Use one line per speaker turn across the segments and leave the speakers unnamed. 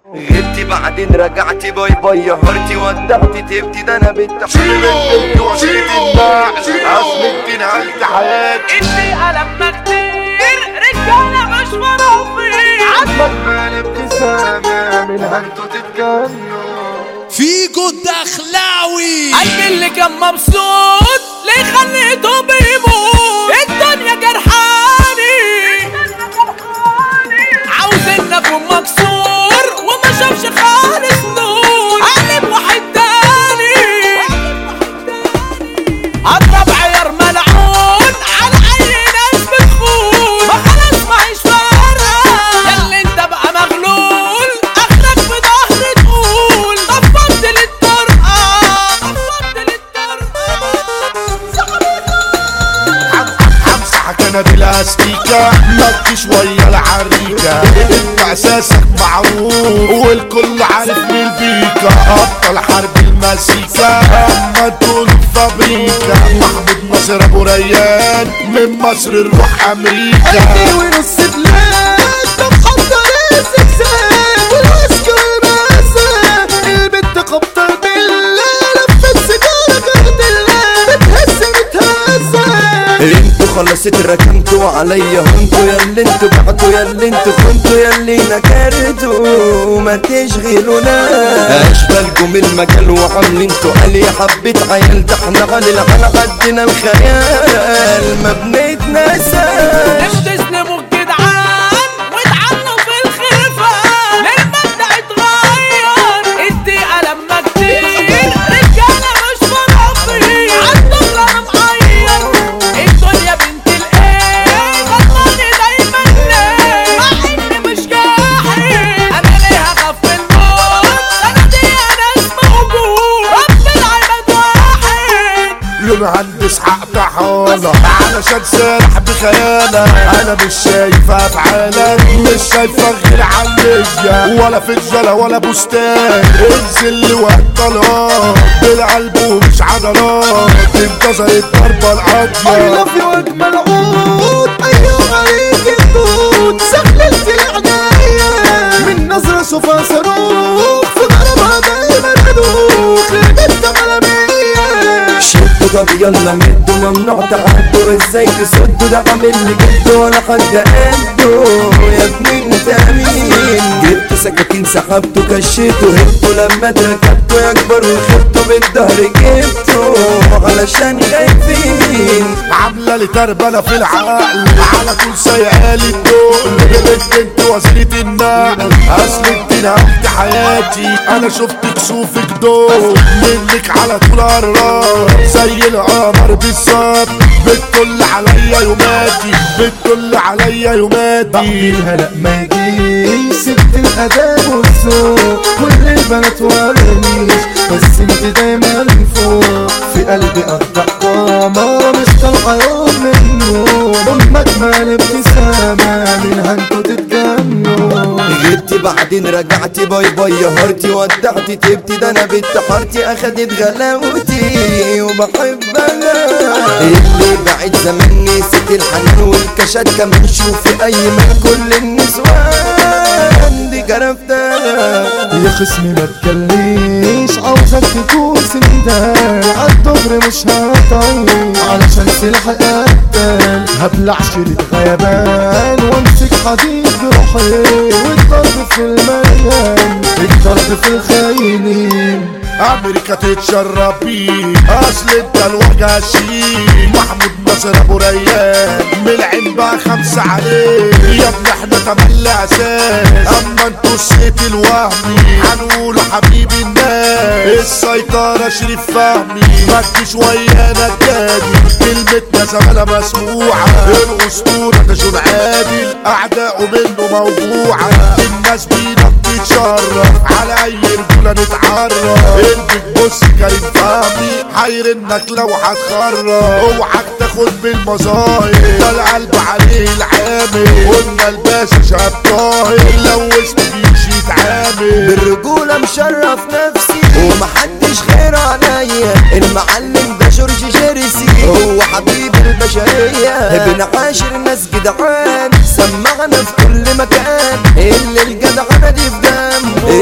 غبتي بعدين رجعتي باي باي هرتي ودعتي تبتي ده انا بنت
شيلوا وشيلوا النعل اصل انت نقلت حياتي
اللي قلبنا كتير رجالة مش فرافير
عمك مال ابتسامة من هنتو تتجنوا
فيجو الدخلاوي
قلبي اللي كان مبسوط ليه خليته بيموت الدنيا جرحاني عاوز ان اكون مكسور وما شافش خالص نور قلب واحد تاني اضرب عيار ملعون على اي ناس بتخون ما خلاص معيش فارقه ياللي انت بقى مغلول اخرك في ظهري تقول طفلت للطرقه طفلت للطرقه
امسحك انا بالاستيكة نط شوية العريكة انت اساسك معروف والكل عارف مين بيكا ابطال حرب المزيكا اما دول فابريكا محمود ناصر ابو ريان من مصر نروح امريكا
ونص بلاد طب حضر الزجزاج والعسكر المأساة البنت خبطة بالله لفت سيجارة جهد الله بتهز بتهزة
انتوا خلصت ركنتوا عليا هنتوا يا اللي انتوا بعتوا يا اللي انتوا كنتوا يا اللي نكرتوا ما تشغلونا اشبالكم المجال وعاملين تقال يا حبة عيال ده احنا غالي على قدنا الخيال ما بنتنسى
تستسلموا الجدعان واتعنوا في الخلفة للمبدأ اتغير الدقيقة لما كتير رجالة مش فرافير عالدغري انا مغير الدنيا بنت الايه غلطاني دايما ليه مع اني مش جاحد انا ليه اخاف من الموت انا دي ناس موجود رب العباد واحد
لون هندس حق طحالة علشان سارح بخيالك انا مش شايف افعالك مش شايفك غير عليا ولا فجلة ولا بستان انزل وقت طلقات بالقلب ومش عضلات انتظر الضربة
I
القاضية
love you أجمل عود أيوة عليك الدود سخلت العناية من نظرة شوفها صاروخ في ضربها دايما بدوخ البنت غلبية
شدوا طب يلا مدوا ممنوع تعدوا ازاي تسدوا ده عامل لي جدوا ولا حد قدوا يا ابني انت مين جبتوا سكاكين سحبتوا كشيتوا هبتوا لما اتركبتوا يا كبر وخبتوا بالظهر جبتوا علشان خايفين
عاملة لي تربلة في العقل على طول سايقالي الدول بنت انت وزيرة النقل اصل انت نهبت حياتي انا شفت كسوفك دول منك على طول قرار زي القمر بالظبط بتطل عليا يوماتي بتطل عليا يوماتي
الهلا ما يجيش ست الاداب والذوق كل البنات ورنيش بس انت دايما فوق في قلبي قطع قامة مش طالعة يوم من النوم امك مال ابتسامة منها انتوا تتجنوا
جبتي بعدين رجعتي باي باي هرتي ودعتي تبتي ده انا بنت حارتي اخدت غلاوتي وبحبها اللي بعد زمان نسيت الحنان والكشات كمان شوفي اي من كل النسوان دي جرفتها
يا خصمي ما تكليش عاوزك تكون سندال عالدغري مش هطول علشان سلاح قتال هبلع شريط غيبان وامسك حديد بروحي والضرب في المليان الضرب في الخاينين
امريكا تتشرب بيه اصل انت الوجه الشيك محمود ناصر ابو ريان من العين بقى خمسة عليه يا ابني احنا تملي اساس اما انتوا الصيت الوهمي هنقولوا حبيب الناس السيطرة شريف فهمي مد شوية نجادي كلمتنا زمالة مسموعة الاسطورة ده جون عادل اعداؤه منه موضوعة الناس بينا بتتشرف على اي رجولة نتعرف البيت بص كريم فهمي حيرنك لو هتخرب اوعك تاخد بالمظاهر ده القلب عليه العامل قلنا الباشا شاب طاهر لو وسط بيمشي يتعامل
بالرجولة مشرف نفسي ومحدش خير عليا المعلم ده جورج جيرسي هو حبيب البشرية ابن عاشر ناس جدعان سمعنا في كل مكان اللي الجدعنة دي في دم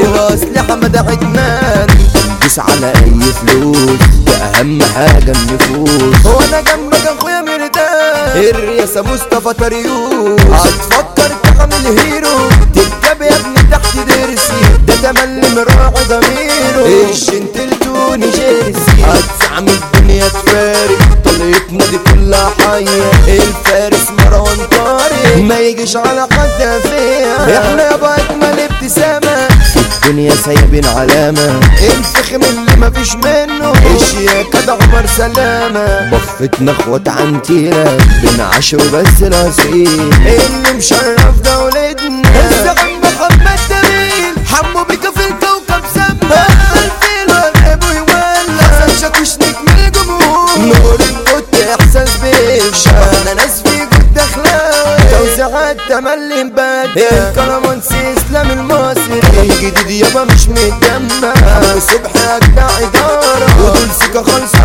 ندوس على اي فلوس ده اهم حاجة النفوس هو انا جنبك اخويا مرتاح الرئاسة مصطفى طريوس هتفكر تعمل هيرو تتجاب يا ابني تحت درسي ده تملي مراعي ضميره الشنت التوني جيرسي هتزعم الدنيا تفارق طليتنا دي كلها حية الفارس مروان طارق ما يجيش على حد فيها احنا يابا اجمل ابتسامة في الدنيا سايبين علامة الفخم اللي مفيش منه الشياكة ده عمر سلامة بفتنا اخوات عنتيرة بنعشر بس الأصيل اللي مشرف دولتنا الزعيم محمد جميل حمو بيك في الكوكب سما الفيل والابو يولع حسن شاكوش نجم الجمهور نور الكت احساس بيك احنا ناس في جد اخلاق توزيعات تملي مبدع الكرمانسي اسلام المصري الجديد يابا مش متجمع صبح اجدع اداره ودول سكه خالصه